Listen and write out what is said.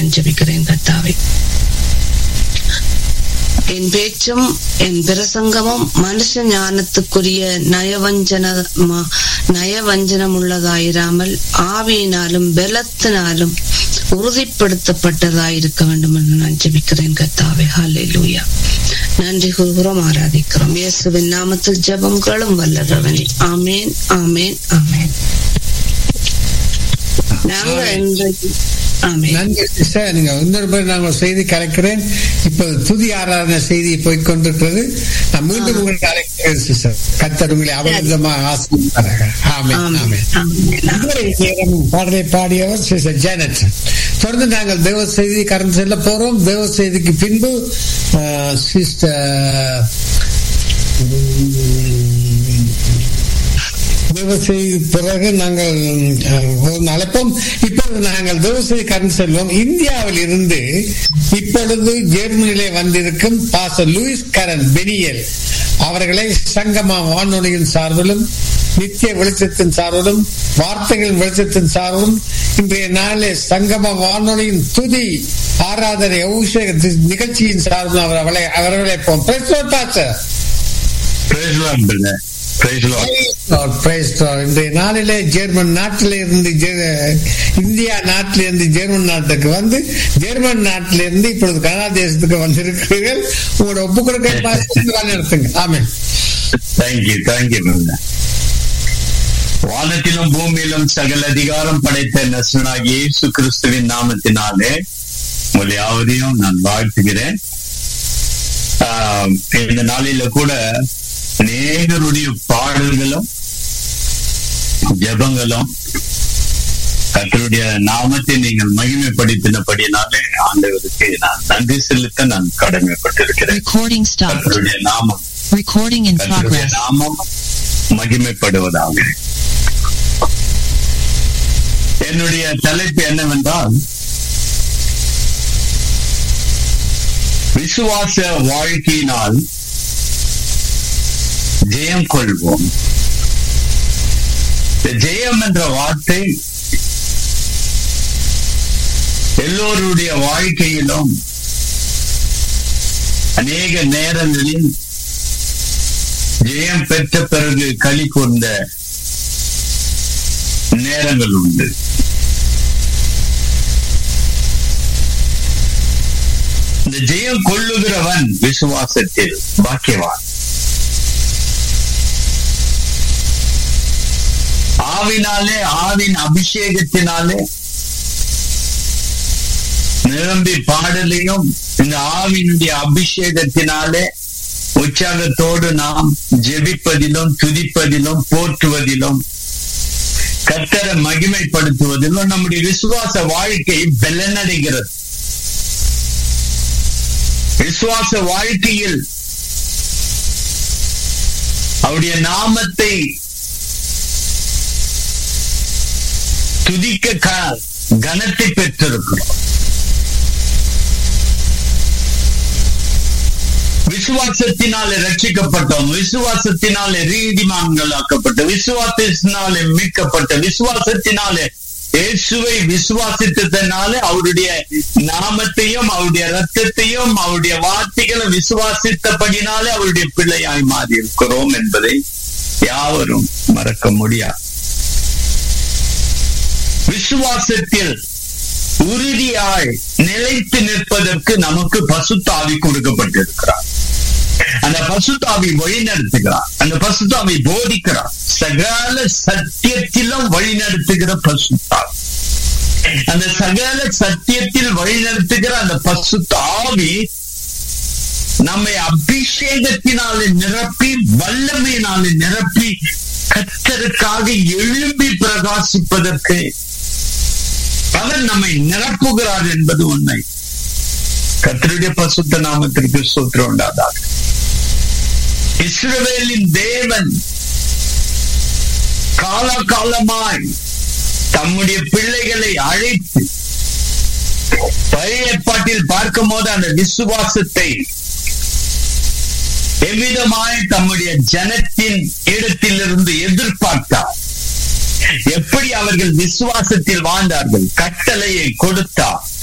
நான் ஜெபிக்கிறேன் கத்தாவே என் பேச்சும் என் பிரசங்கமும் மனுஷ ஞானத்துக்குரிய நயவஞ்சன நயவஞ்சனம் உள்ளதாயிராமல் ஆவியினாலும் பலத்தினாலும் உறுதிப்படுத்தப்பட்டதாயிருக்க வேண்டும் என்று நான் ஜெபிக்கிறேன் கத்தாவே ஹாலே லூயா நன்றி கூறுகிறோம் ஆராதிக்கிறோம் இயேசுவின் நாமத்தில் ஜெபங்களும் வல்லரவனே ஆமேன் ஆமேன் ஆமேன் நாங்க இன்றைக்கு ஆமேன் நன்றி சிஸ்டர் நீங்க இன்னொரு பேர் நான் ஒரு செய்தி கலைக்கிறேன் இப்போது துதி ஆராதனை செய்தி போய்கொண்டிருக்கிறது நான் மீண்டும் உங்களை அழைக்கிறேன் சிஸ்டர் கத்தர் உங்களை அவரிதமாக ஆசிரியர் ஆமே ஆமே ஆமேன் பாடலை பாடியவர் சிஸ்டர் ஜேனட் தொடர்ந்து நாங்கள் தேவ செய்தி கடந்து செல்ல போறோம் தேவ செய்திக்கு பின்பு சிஸ்டர் தேவசெய்தி பிறகு நாங்கள் அழைப்போம் இப்பொழுது நாங்கள் தேவசெய்தி கடந்து செல்வோம் இந்தியாவில் இருந்து இப்பொழுது ஜெர்மனியிலே வந்திருக்கும் பாச லூயிஸ் கரன் பெனியல் அவர்களை சங்கமா வானொலியின் சார்பிலும் நித்திய வெளிச்சத்தின் சார்பிலும் வார்த்தைகளின் வெளிச்சத்தின் சார்பிலும் இன்றைய நாளிலே சங்கம வானொலியின் துதி ஆராதனை அபிஷேக நிகழ்ச்சியின் சார்பிலும் அவர்களை அவர்களை போம் இன்றைய நாளிலே ஜெர்மன் நாட்டில இருந்து இந்தியா நாட்டில இருந்து ஜெர்மன் நாட்டுக்கு வந்து ஜெர்மன் நாட்டில இருந்து இப்பொழுது கனடா தேசத்துக்கு வந்திருக்கிறீர்கள் உங்களோட ஒப்பு கொடுக்க நடத்துங்க ஆமே தேங்க்யூ தேங்க்யூ வானத்திலும் பூமியிலும் சகல அதிகாரம் படைத்த நசனாகி இயேசு கிறிஸ்துவின் நாமத்தினாலே உங்களை யாவரையும் நான் வாழ்த்துகிறேன் இந்த நாளில கூட அநேகருடைய பாடல்களும் ஜபங்களும் கத்தருடைய நாமத்தை நீங்கள் மகிமைப்படுத்தினபடினாலே ஆண்டவருக்கு நான் நன்றி செலுத்த நான் கடமைப்பட்டிருக்கிறேன் Recording stopped. கத்தருடைய நாமம் Recording in கத்தருடைய progress. நாமம் மகிமைப்படுவதாக என்னுடைய தலைப்பு என்னவென்றால் விசுவாச வாழ்க்கையினால் ஜெயம் கொள்வோம் இந்த ஜெயம் என்ற வார்த்தை எல்லோருடைய வாழ்க்கையிலும் அநேக நேரங்களில் ஜெயம் பெற்ற பிறகு களி கொண்ட நேரங்கள் உண்டு இந்த ஜெயம் கொள்ளுகிறவன் விசுவாசத்தில் பாக்கியவான் ஆவினாலே ஆவின் அபிஷேகத்தினாலே நிரம்பி பாடலையும் இந்த ஆவினுடைய அபிஷேகத்தினாலே உற்சாகத்தோடு நாம் ஜெபிப்பதிலும் துதிப்பதிலும் போற்றுவதிலும் கத்தரை மகிமைப்படுத்துவதிலும் நம்முடைய விசுவாச வாழ்க்கை பலனடைகிறது விசுவாச வாழ்க்கையில் அவருடைய நாமத்தை துதிக்க கனத்தை பெற்றிருக்கிறோம் விசுவாசத்தினாலே ரட்சிக்கப்பட்டோம் விசுவாசத்தினாலே ரீதிமான்களாக்கப்பட்ட விசுவாசத்தினாலே மீட்கப்பட்ட விசுவாசத்தினாலே இயேசுவை விசுவாசித்ததுனால அவருடைய நாமத்தையும் அவருடைய ரத்தத்தையும் அவருடைய வார்த்தைகளை விசுவாசித்தபடினாலே அவருடைய பிள்ளையாய் மாறி இருக்கிறோம் என்பதை யாவரும் மறக்க முடியாது விசுவாசத்தில் உறுதியாய் நிலைத்து நிற்பதற்கு நமக்கு பசுத்தாவி கொடுக்கப்பட்டிருக்கிறார் அந்த பசுத்தாவி வழிநடத்துகிறார் அந்த பசுத்தாவி போதிக்கிறார் சகல சத்தியத்திலும் வழிநடத்துகிற பசுத்தாவி அந்த சகல சத்தியத்தில் வழிநடத்துகிற அந்த பசுத்தாவி நம்மை அபிஷேகத்தினாலே நிரப்பி வல்லமையினாலே நிரப்பி கத்தருக்காக எழும்பி பிரகாசிப்பதற்கு அவர் நம்மை நிரப்புகிறார் என்பது உண்மை கத்தருடைய பசுத்த நாமத்திற்கு சூத்திரம் உண்டாதாக இஸ்ரவேலின் தேவன் காலகாலமாய் தம்முடைய பிள்ளைகளை அழைத்து பழைய ஏற்பாட்டில் பார்க்கும் போது அந்த விசுவாசத்தை எவ்விதமாய் தம்முடைய ஜனத்தின் இடத்திலிருந்து எதிர்பார்த்தார் எப்படி அவர்கள் விசுவாசத்தில் வாழ்ந்தார்கள் கட்டளையை கொடுத்தார்